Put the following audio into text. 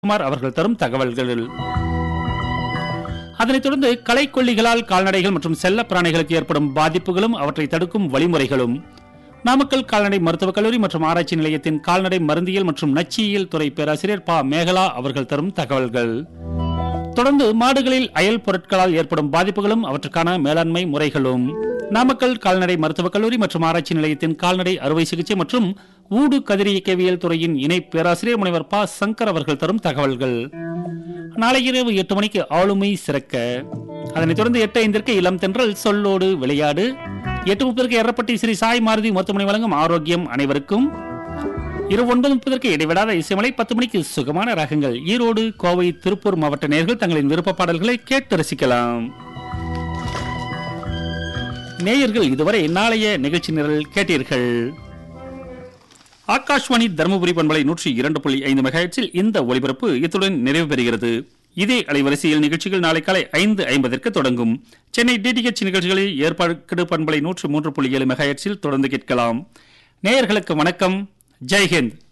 குமார் அவர்கள் தரும் தகவல்கள் அதனைத் தொடர்ந்து களைக்கொல்லிகளால் கால்நடைகள் மற்றும் செல்ல பிராணிகளுக்கு ஏற்படும் பாதிப்புகளும் அவற்றை தடுக்கும் வழிமுறைகளும் நாமக்கல் கால்நடை மருத்துவக் கல்லூரி மற்றும் ஆராய்ச்சி நிலையத்தின் கால்நடை மருந்தியல் மற்றும் நச்சியியல் துறை பேராசிரியர் ப மேகலா அவர்கள் தரும் தகவல்கள் தொடர்ந்து மாடுகளில் அயல் பொருட்களால் ஏற்படும் பாதிப்புகளும் அவற்றுக்கான மேலாண்மை முறைகளும் நாமக்கல் கால்நடை மருத்துவக் கல்லூரி மற்றும் ஆராய்ச்சி நிலையத்தின் கால்நடை அறுவை சிகிச்சை மற்றும் ஊடு கதிரியக்கவியல் துறையின் இணை பேராசிரியர் முனைவர் ப சங்கர் அவர்கள் தரும் தகவல்கள் நாளை இரவு எட்டு மணிக்கு ஆளுமை சிறக்க அதனைத் தொடர்ந்து எட்டு ஐந்திற்கு இளம் தென்றல் சொல்லோடு விளையாடு எட்டு முப்பதற்கு எரப்பட்டி ஸ்ரீ சாய் மாருதி மருத்துவமனை வழங்கும் ஆரோக்கியம் அனைவருக்கும் இரவு ஒன்பது முப்பதற்கு இடைவிடாத இசைமலை பத்து மணிக்கு சுகமான ரகங்கள் ஈரோடு கோவை திருப்பூர் மாவட்ட நேயர்கள் தங்களின் விருப்ப பாடல்களை கேட்டு ரசிக்கலாம் நேயர்கள் இதுவரை நாளைய நிகழ்ச்சி நிரல் கேட்டீர்கள் ஆகாஷ்வாணி தருமபுரி பண்பலை நூற்றி இரண்டு புள்ளி ஐந்து மெகாஹெட்ஸில் இந்த ஒலிபரப்பு இத்துடன் நிறைவு பெறுகிறது இதே அலைவரிசையில் நிகழ்ச்சிகள் நாளை காலை ஐந்து ஐம்பதற்கு தொடங்கும் சென்னை டிடிஹெச் நிகழ்ச்சிகளில் ஏற்பாடு பண்பலை நூற்றி மூன்று புள்ளி ஏழு மெகாஹெட்ஸில் தொடர்ந்து கேட்கலாம் நேயர்களுக்கு வணக்கம் ஜெய்ஹிந்த்